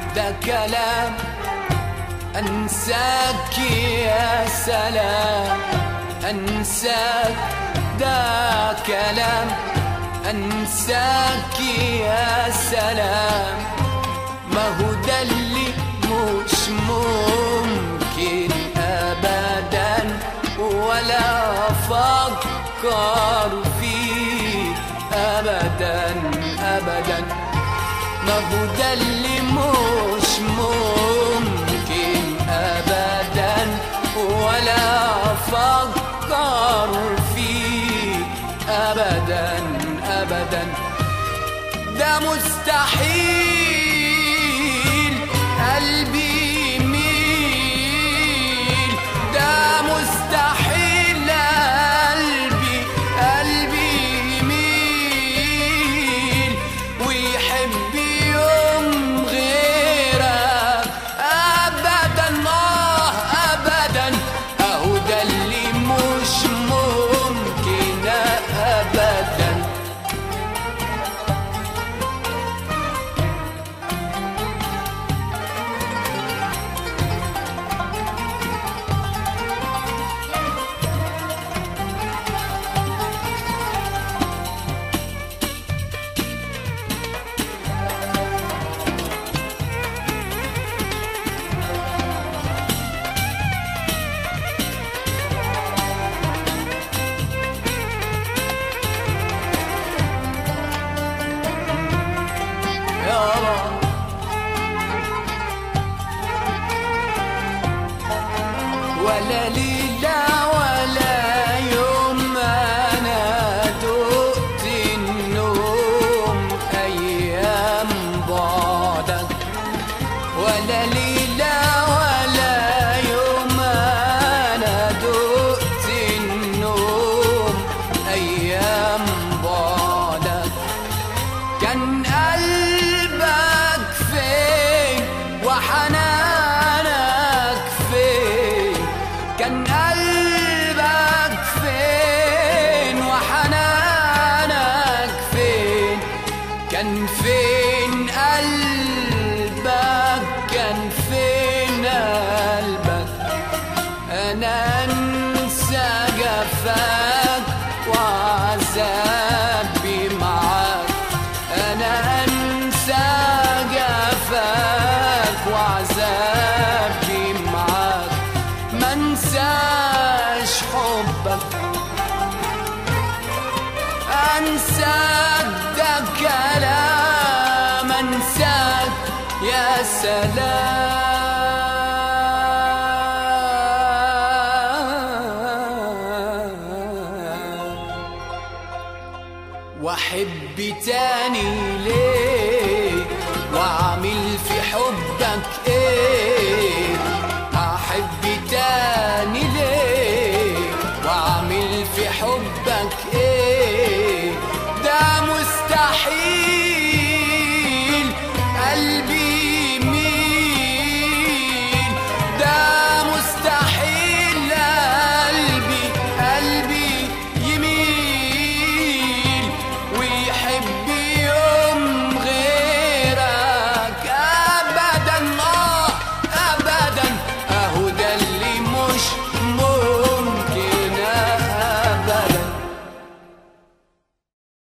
ده كلام أنساك يا سلام أنساك ده كلام أنساك يا سلام ما هو ده اللي مش ممكن أبدا ولا أفكر فيه أبدا أبدا ما هو ده اللي مش ممكن أبدا ولا أفكر فيه أبدا أبدا ده مستحيل قلبي يميل ده مستحيل قلبي قلبي يميل ويحب يوم غيرك ابدا اه ابدا اهو ده اللي مش ممكن ابدا يابا ولا ليلة ولا يوم أنا دقت النوم أيام بعدك ولا ليلة ولا يوم أنا دقت النوم أيام بعدك كان قلبك فين وحنانك فين كان قلبك فين وحنانك فين كان فين قلبك كان فين قلبك انا انسى جفاك وعذابي معاك انا انسى جفاك وعذابي معاك ما انساش حبك انساك ده كلام انساك يا سلام واحب تاني ليه واعمل في حبك ايه احب تاني ليه واعمل في حبك ايه ده مستحيل قلبي يميل ده مستحيل قلبي قلبي يميل ويحب يوم غيرك ابدا اه ابدا اهو ده اللي مش